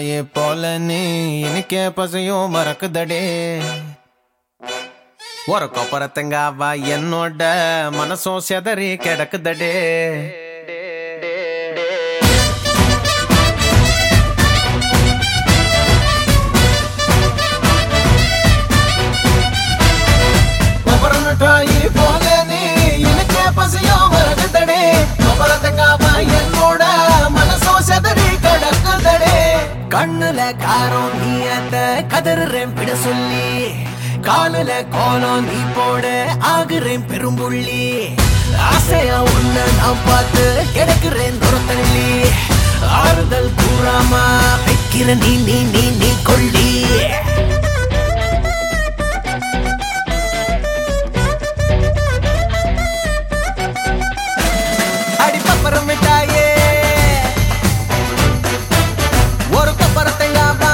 மிட்டாயே போல நீ இனிக்கே பசையும் மறக்குதடே ஒரு கொப்பரத்தங்காவா என்னோட மனசும் செதறி கிடக்குதடே கொப்பர மிட்டாயி போல நீ இனிக்கே பசையும் மறக்குதடே கொப்பரத்தங்காவா என்னோட மனசும் செதறி கிடக்குதடே கண்ணுல காரம் நீ அந்த கதறுறேன் பிட சொல்லி காலுல கோலம் நீ போட ஆகுறேன் பெரும்புள்ளி ஆசையா உன்ன நான் பார்த்து கிடக்குறேன் துரத்தள்ளி ஆறுதல் கூறாம வைக்கிற நீ நீ நீ நீ கொள்ளி அடி பப்பரம் மிட்டாயே ஒரு கொப்பரத்தையாமா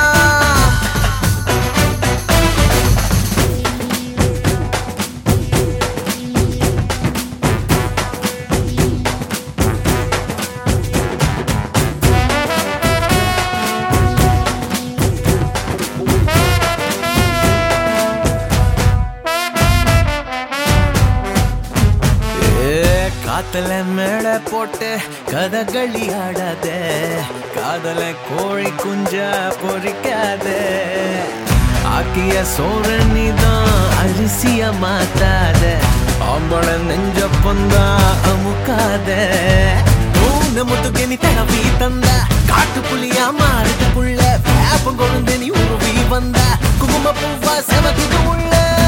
ஏ, காத்துல மேடை போட்டு கதகளி ஆடாத காதல கோழி குஞ்சா பொறிக்காத ஆக்கிய சோற நீதான் அரிசிய மாத்தாத ஆம்பள நெஞ்ச பொந்தா அமுக்காத மூணு முத்துக்கு நீ தடவி தந்த காட்டு புலியா மாறுது புள்ள வேப்பம் கொழுந்து நீ உருவி வந்த குங்கும பூவா செவக்குது உள்ள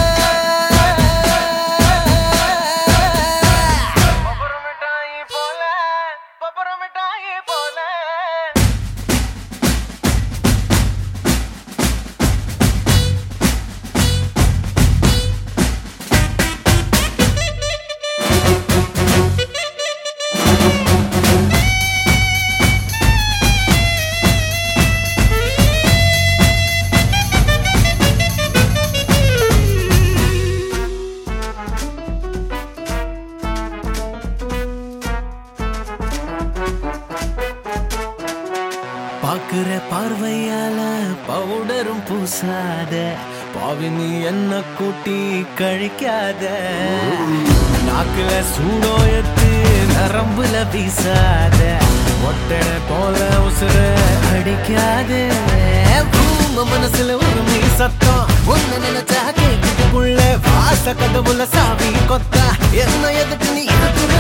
பப்பரமிட்டாயி போல பப்பரமிட்டாயி போல பாக்குற பார்வையால பவுடரும் பூசாத பாவி நீ என்ன கூட்டி கழிக்காத நாக்குல சூடோயத்து நரம்புல வீசாத ஒட்டட போல உசுர அடிக்காத பூம மனசுல ஒரு மீ சத்தம் ஒன்னு நினைச்சா கேக்குதுக்குள்ள வாச கதவுல சாவி கொத்தா என்ன எதுக்கு நீ இருக்கிற